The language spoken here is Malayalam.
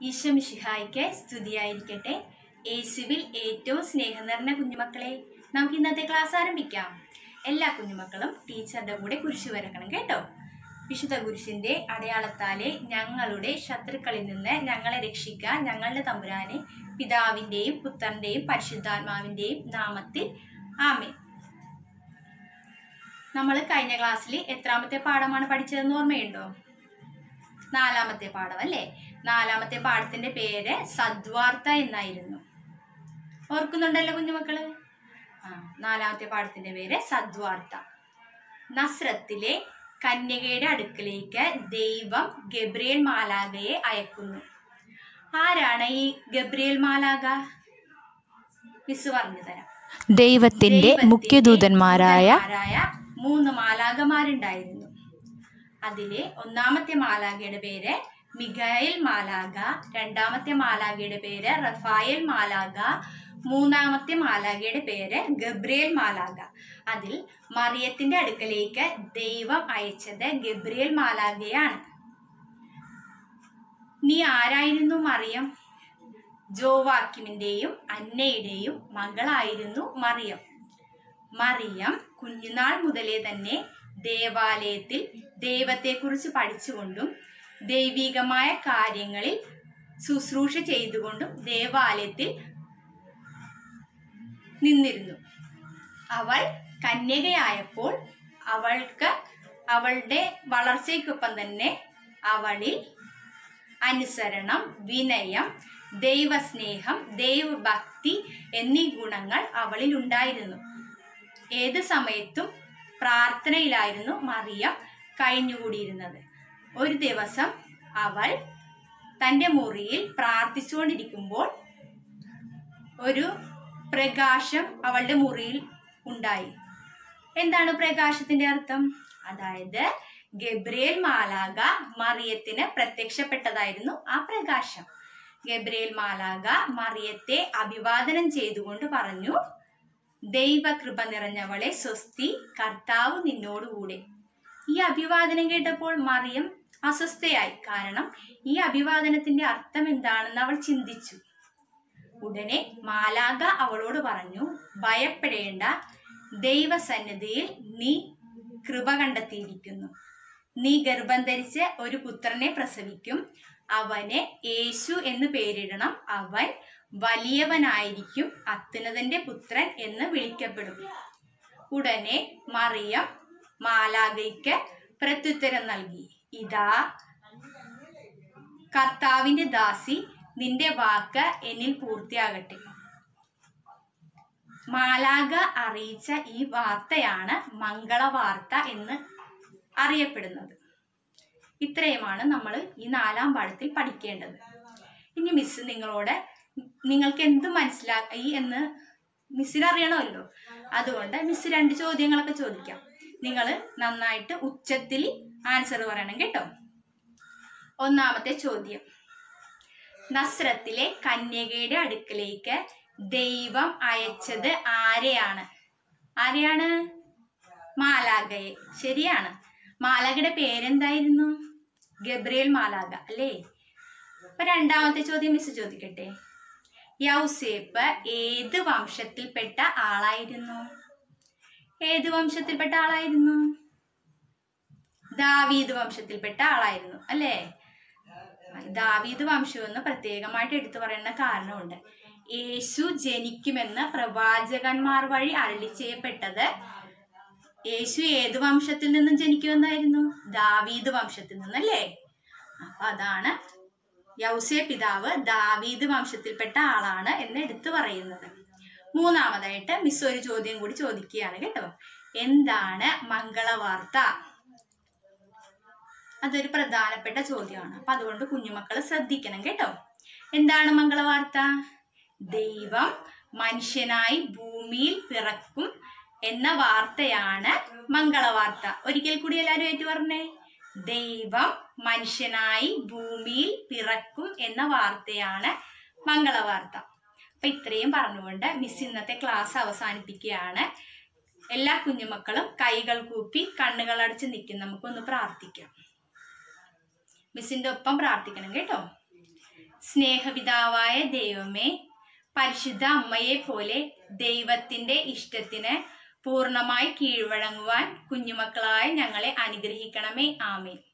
ഈശ്വമിഷിഹായിക്ക് സ്തുതിയായിരിക്കട്ടെ യേശുവിൽ ഏറ്റവും സ്നേഹം നിറഞ്ഞ കുഞ്ഞുമക്കളെ നമുക്ക് ഇന്നത്തെ ക്ലാസ് ആരംഭിക്കാം എല്ലാ കുഞ്ഞുമക്കളും ടീച്ചറുടെ കൂടെ കുരിശ് വരക്കണം കേട്ടോ വിശുദ്ധ കുരിശിന്റെ അടയാളത്താലെ ഞങ്ങളുടെ ശത്രുക്കളിൽ നിന്ന് ഞങ്ങളെ രക്ഷിക്കാൻ ഞങ്ങളുടെ തമ്പുരാനെ പിതാവിൻ്റെയും പുത്രൻ്റെയും പരിശുദ്ധാത്മാവിൻ്റെയും നാമത്തിൽ ആമേ നമ്മൾ കഴിഞ്ഞ ക്ലാസ്സിൽ എത്രാമത്തെ പാഠമാണ് പഠിച്ചതെന്ന് ഓർമ്മയുണ്ടോ നാലാമത്തെ പാഠം അല്ലേ നാലാമത്തെ പാഠത്തിന്റെ പേര് സദ്വാർത്ത എന്നായിരുന്നു ഓർക്കുന്നുണ്ടല്ലോ കുഞ്ഞുമക്കള് ആ നാലാമത്തെ പാഠത്തിന്റെ പേര് സദ്വാർത്ത നസ്രത്തിലെ കന്യകയുടെ അടുക്കലേക്ക് ദൈവം ഗബ്രിയേൽ മാലാഗയെ അയക്കുന്നു ആരാണ് ഈ ഗബ്രിയേൽ മാലാഗ മിസ് പറഞ്ഞു തരാം ദൈവത്തിന്റെ ദൈവത്തിന്റെ മുഖ്യദൂതന്മാരായ ദൂതന്മാരായ മൂന്ന് മാലാകമാരുണ്ടായിരുന്നു അതിലെ ഒന്നാമത്തെ മാലാഖയുടെ പേര് മിഖായേൽ മാലാഖ രണ്ടാമത്തെ മാലാഖയുടെ പേര് റഫായേൽ മാലാഖ മൂന്നാമത്തെ മാലാഖയുടെ പേര് ഗബ്രിയേൽ മാലാഖ അതിൽ മറിയത്തിന്റെ അടുക്കലേക്ക് ദൈവം അയച്ചത് ഗബ്രിയേൽ മാലാഖയാണ് നീ ആരായിരുന്നു മറിയം ജോവാക്കിമിന്റെയും അന്നയുടെയും മകളായിരുന്നു മറിയം മറിയം കുഞ്ഞുനാൾ മുതലേ തന്നെ ദേവാലയത്തിൽ ദൈവത്തെക്കുറിച്ച് പഠിച്ചുകൊണ്ടും ദൈവികമായ കാര്യങ്ങളിൽ ശുശ്രൂഷ ചെയ്തുകൊണ്ടും ദേവാലയത്തിൽ നിന്നിരുന്നു അവൾ കന്യകയായപ്പോൾ അവൾക്ക് അവളുടെ വളർച്ചയ്ക്കൊപ്പം തന്നെ അവളിൽ അനുസരണം വിനയം ദൈവസ്നേഹം ദൈവഭക്തി എന്നീ ഗുണങ്ങൾ അവളിൽ ഉണ്ടായിരുന്നു ഏത് സമയത്തും പ്രാർത്ഥനയിലായിരുന്നു മറിയം കഴിഞ്ഞുകൂടിയിരുന്നത് ഒരു ദിവസം അവൾ തൻ്റെ മുറിയിൽ പ്രാർത്ഥിച്ചുകൊണ്ടിരിക്കുമ്പോൾ ഒരു പ്രകാശം അവളുടെ മുറിയിൽ ഉണ്ടായി എന്താണ് പ്രകാശത്തിന്റെ അർത്ഥം അതായത് ഗബ്രിയേൽ മാലാക മറിയത്തിന് പ്രത്യക്ഷപ്പെട്ടതായിരുന്നു ആ പ്രകാശം ഗബ്രിയേൽ മാലാക മറിയത്തെ അഭിവാദനം ചെയ്തുകൊണ്ട് പറഞ്ഞു ദൈവകൃപ നിറഞ്ഞവളെ സ്വസ്തി കർത്താവ് നിന്നോടുകൂടെ ഈ അഭിവാദനം കേട്ടപ്പോൾ മറിയം അസ്വസ്ഥയായി കാരണം ഈ അഭിവാദനത്തിന്റെ അർത്ഥം എന്താണെന്ന് അവൾ ചിന്തിച്ചു ഉടനെ മാലാക അവളോട് പറഞ്ഞു ഭയപ്പെടേണ്ട ദൈവസന്നിധിയിൽ നീ കൃപ കണ്ടെത്തിയിരിക്കുന്നു നീ ഗർഭം ധരിച്ച് ഒരു പുത്രനെ പ്രസവിക്കും അവന് യേശു എന്ന് പേരിടണം അവൻ വലിയവനായിരിക്കും അത്യുന്നതന്റെ പുത്രൻ എന്ന് വിളിക്കപ്പെടും ഉടനെ മറിയം മാലാകയ്ക്ക് പ്രത്യുത്തരം നൽകി ഇതാ കർത്താവിന്റെ ദാസി നിന്റെ വാക്ക് എന്നിൽ പൂർത്തിയാകട്ടെ മാലാക അറിയിച്ച ഈ വാർത്തയാണ് മംഗളവാർത്ത എന്ന് അറിയപ്പെടുന്നത് ഇത്രയുമാണ് നമ്മൾ ഈ നാലാം പാഠത്തിൽ പഠിക്കേണ്ടത് ഇനി മിസ് നിങ്ങളോട് നിങ്ങൾക്ക് എന്ത് മനസ്സിലായി എന്ന് മിസ്സിന് അറിയണമല്ലോ അതുകൊണ്ട് മിസ് രണ്ട് ചോദ്യങ്ങളൊക്കെ ചോദിക്കാം നിങ്ങൾ നന്നായിട്ട് ഉച്ചത്തിൽ ആൻസർ പറയണം കേട്ടോ ഒന്നാമത്തെ ചോദ്യം നസ്രത്തിലെ കന്യകയുടെ അടുക്കലേക്ക് ദൈവം അയച്ചത് ആരെയാണ് ആരെയാണ് മാലാഗയെ ശരിയാണ് മാലാഗയുടെ പേരെന്തായിരുന്നു ഗബ്രിയേൽ മാലാഗ അല്ലേ അപ്പൊ രണ്ടാമത്തെ ചോദ്യം മിസ് ചോദിക്കട്ടെ യൗസേപ്പ് ഏത് വംശത്തിൽപ്പെട്ട ആളായിരുന്നു ഏത് വംശത്തിൽപ്പെട്ട ആളായിരുന്നു ദാവീദ് വംശത്തിൽപ്പെട്ട ആളായിരുന്നു അല്ലേ ദാവീദ് വംശം എന്ന് പ്രത്യേകമായിട്ട് എടുത്തു പറയുന്ന കാരണമുണ്ട് യേശു ജനിക്കുമെന്ന് പ്രവാചകന്മാർ വഴി അരളി ചെയ്യപ്പെട്ടത് യേശു ഏത് വംശത്തിൽ നിന്നും ജനിക്കുമെന്നായിരുന്നു ദാവീദ് വംശത്തിൽ നിന്നല്ലേ അപ്പൊ അതാണ് യൗസേ പിതാവ് ദാവീദ് വംശത്തിൽപ്പെട്ട ആളാണ് എന്ന് എടുത്തു പറയുന്നത് മൂന്നാമതായിട്ട് മിസ് ഒരു ചോദ്യം കൂടി ചോദിക്കുകയാണ് കേട്ടോ എന്താണ് മംഗളവാർത്ത അതൊരു പ്രധാനപ്പെട്ട ചോദ്യമാണ് അപ്പൊ അതുകൊണ്ട് കുഞ്ഞുമക്കൾ ശ്രദ്ധിക്കണം കേട്ടോ എന്താണ് മംഗളവാർത്ത ദൈവം മനുഷ്യനായി ഭൂമിയിൽ പിറക്കും എന്ന വാർത്തയാണ് മംഗളവാർത്ത ഒരിക്കൽ കൂടി എല്ലാവരും ഏറ്റു പറഞ്ഞേ ദൈവം മനുഷ്യനായി ഭൂമിയിൽ പിറക്കും എന്ന വാർത്തയാണ് മംഗളവാർത്ത അപ്പൊ ഇത്രയും പറഞ്ഞുകൊണ്ട് മിസ് ഇന്നത്തെ ക്ലാസ് അവസാനിപ്പിക്കുകയാണ് എല്ലാ കുഞ്ഞുമക്കളും കൈകൾ കൂപ്പി കണ്ണുകൾ അടച്ച് നിൽക്കും നമുക്കൊന്ന് പ്രാർത്ഥിക്കാം മിസ്സിന്റെ ഒപ്പം പ്രാർത്ഥിക്കണം കേട്ടോ സ്നേഹപിതാവായ ദൈവമേ പരിശുദ്ധ അമ്മയെ പോലെ ദൈവത്തിന്റെ ഇഷ്ടത്തിന് പൂർണ്ണമായി കീഴ്വഴങ്ങുവാൻ കുഞ്ഞുമക്കളായ ഞങ്ങളെ അനുഗ്രഹിക്കണമേ ആമേൻ